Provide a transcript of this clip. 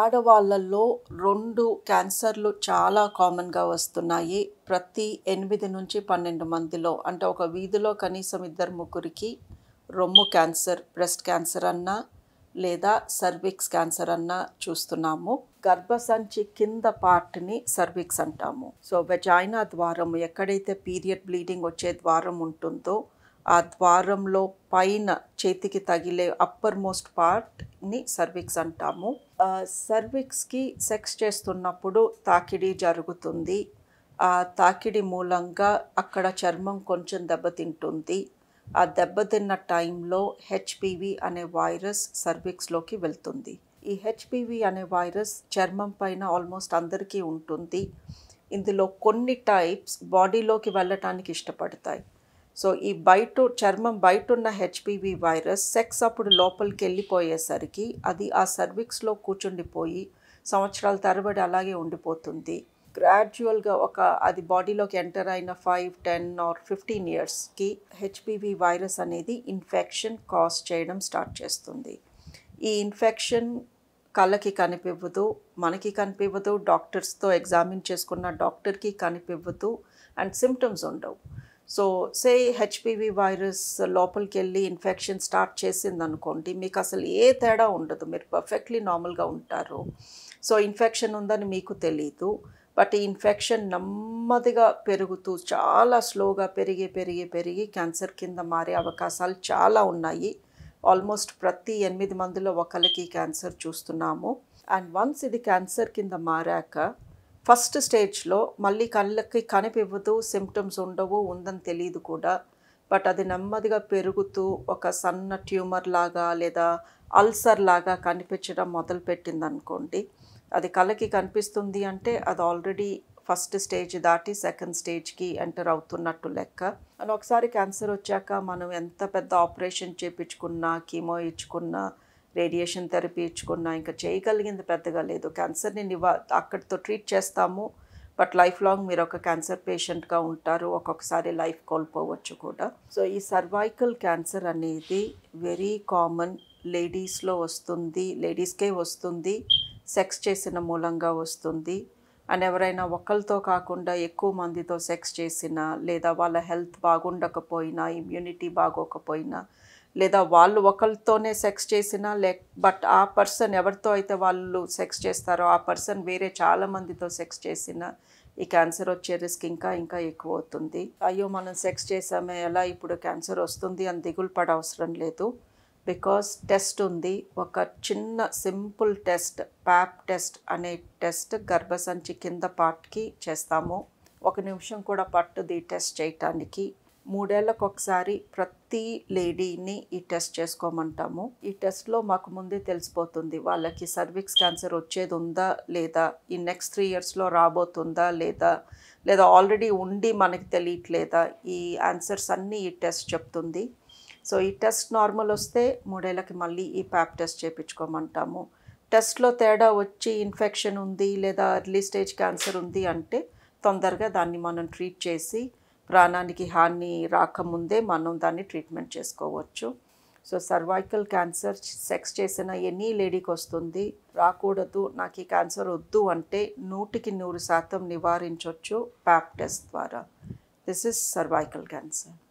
ఆడవాళ్ళల్లో రెండు క్యాన్సర్లు చాలా కామన్గా వస్తున్నాయి ప్రతి ఎనిమిది నుంచి పన్నెండు మందిలో అంటే ఒక వీధిలో కనీసం ఇద్దరు ముగ్గురికి రొమ్ము క్యాన్సర్ బ్రెస్ట్ క్యాన్సర్ అన్నా లేదా సర్విక్స్ క్యాన్సర్ అన్నా చూస్తున్నాము గర్భసంచి కింద పార్ట్ని సర్విక్స్ అంటాము సో వెజైనా ద్వారం ఎక్కడైతే పీరియడ్ బ్లీడింగ్ వచ్చే ద్వారం ఉంటుందో ఆ ద్వారంలో పైన చేతికి తగిలే అప్పర్ మోస్ట్ పార్ట్ని సర్విక్స్ అంటాము సర్విక్స్కి సెక్స్ చేస్తున్నప్పుడు తాకిడి జరుగుతుంది ఆ తాకిడి మూలంగా అక్కడ చర్మం కొంచెం దెబ్బతింటుంది ఆ దెబ్బతిన్న టైంలో హెచ్పివి అనే వైరస్ సర్విక్స్లోకి వెళ్తుంది ఈ హెచ్పివి అనే వైరస్ చర్మం పైన ఆల్మోస్ట్ అందరికీ ఉంటుంది ఇందులో కొన్ని టైప్స్ బాడీలోకి వెళ్ళటానికి ఇష్టపడతాయి సో ఈ బయట చర్మం బయట ఉన్న హెచ్పివి వైరస్ సెక్స్ అప్పుడు లోపలికి వెళ్ళిపోయేసరికి అది ఆ సర్విక్స్లో కూర్చుండిపోయి సంవత్సరాల తరబడి అలాగే ఉండిపోతుంది గ్రాడ్యువల్గా ఒక అది బాడీలోకి ఎంటర్ అయిన ఫైవ్ టెన్ ఆర్ ఫిఫ్టీన్ ఇయర్స్కి హెచ్పివి వైరస్ అనేది ఇన్ఫెక్షన్ కాజ్ చేయడం స్టార్ట్ చేస్తుంది ఈ ఇన్ఫెక్షన్ కళ్ళకి కనిపివ్వదు మనకి కనిపివ్వదు డాక్టర్స్తో ఎగ్జామిన్ చేసుకున్న డాక్టర్కి కనిపివ్వదు అండ్ సిమ్టమ్స్ ఉండవు సో సే హెచ్పివి వైరస్ లోపలికి వెళ్ళి ఇన్ఫెక్షన్ స్టార్ట్ చేసింది అనుకోండి మీకు అసలు ఏ తేడా ఉండదు మీరు పర్ఫెక్ట్లీ నార్మల్గా ఉంటారు సో ఇన్ఫెక్షన్ ఉందని మీకు తెలీదు బట్ ఈ ఇన్ఫెక్షన్ నెమ్మదిగా పెరుగుతూ చాలా స్లోగా పెరిగి పెరిగి పెరిగి క్యాన్సర్ కింద మారే అవకాశాలు చాలా ఉన్నాయి ఆల్మోస్ట్ ప్రతి ఎనిమిది మందిలో ఒకరికి క్యాన్సర్ చూస్తున్నాము అండ్ వన్స్ ఇది క్యాన్సర్ కింద మారాక ఫస్ట్ స్టేజ్లో మళ్ళీ కళ్ళకి కనిపివ్వదు సిమ్టమ్స్ ఉండవు ఉందని తెలియదు కూడా బట్ అది నెమ్మదిగా పెరుగుతూ ఒక సన్న ట్యూమర్ లాగా లేదా అల్సర్ లాగా కనిపించడం మొదలుపెట్టింది అనుకోండి అది కళ్ళకి కనిపిస్తుంది అంటే అది ఆల్రెడీ ఫస్ట్ స్టేజ్ దాటి సెకండ్ స్టేజ్కి ఎంటర్ అవుతున్నట్టు లెక్క అండ్ ఒకసారి క్యాన్సర్ వచ్చాక మనం ఎంత పెద్ద ఆపరేషన్ చేయించుకున్నా కీమో ఇచ్చుకున్నా రేడియేషన్ థెరపీ ఇచ్చుకున్నా ఇంకా చేయగలిగింది పెద్దగా లేదు క్యాన్సర్ని నివా అక్కడితో ట్రీట్ చేస్తాము బట్ లైఫ్ లాంగ్ మీరు ఒక క్యాన్సర్ పేషెంట్గా ఉంటారు ఒక్కొక్కసారి లైఫ్ కోల్పోవచ్చు కూడా సో ఈ సర్వైకల్ క్యాన్సర్ అనేది వెరీ కామన్ లేడీస్లో వస్తుంది లేడీస్కే వస్తుంది సెక్స్ చేసిన మూలంగా వస్తుంది అండ్ ఎవరైనా ఒకరితో కాకుండా ఎక్కువ మందితో సెక్స్ చేసినా లేదా వాళ్ళ హెల్త్ బాగుండకపోయినా ఇమ్యూనిటీ బాగోకపోయినా లేదా వాళ్ళు ఒకరితోనే సెక్స్ చేసినా లే బట్ ఆ పర్సన్ ఎవరితో అయితే వాళ్ళు సెక్స్ చేస్తారో ఆ పర్సన్ వేరే చాలా మందితో సెక్స్ చేసినా ఈ క్యాన్సర్ వచ్చే రిస్క్ ఇంకా ఇంకా ఎక్కువ అవుతుంది అయ్యో మనం సెక్స్ చేసామే ఎలా ఇప్పుడు క్యాన్సర్ వస్తుంది అని దిగులు పడ అవసరం లేదు బికాస్ టెస్ట్ ఉంది ఒక చిన్న సింపుల్ టెస్ట్ ప్యాప్ టెస్ట్ అనే టెస్ట్ గర్భసంచి కింద పార్ట్కి చేస్తాము ఒక నిమిషం కూడా పట్టుది టెస్ట్ చేయటానికి మూడేళ్లకు ఒకసారి ప్రతి లేడీని ఈ టెస్ట్ చేసుకోమంటాము ఈ టెస్ట్లో మాకు ముందే తెలిసిపోతుంది వాళ్ళకి సర్విక్స్ క్యాన్సర్ వచ్చేది ఉందా లేదా ఈ నెక్స్ట్ త్రీ ఇయర్స్లో రాబోతుందా లేదా లేదా ఆల్రెడీ ఉండి మనకి తెలియట్లేదా ఈ ఆన్సర్స్ అన్నీ ఈ టెస్ట్ చెప్తుంది సో ఈ టెస్ట్ నార్మల్ వస్తే మూడేళ్ళకి మళ్ళీ ఈ ప్యాప్ టెస్ట్ చేయించుకోమంటాము టెస్ట్లో తేడా వచ్చి ఇన్ఫెక్షన్ ఉంది లేదా ఎర్లీ స్టేజ్ క్యాన్సర్ ఉంది అంటే తొందరగా దాన్ని మనం ట్రీట్ చేసి ప్రాణానికి హాని రాకముందే మనం దాన్ని ట్రీట్మెంట్ చేసుకోవచ్చు సో సర్వైకల్ క్యాన్సర్ సెక్స్ చేసిన ఎనీ లేడీకి వస్తుంది రాకూడదు నాకు ఈ క్యాన్సర్ వద్దు అంటే నూటికి నూరు శాతం నివారించవచ్చు ప్యాప్ టెస్ట్ ద్వారా దిస్ ఇస్ సర్వైకల్ క్యాన్సర్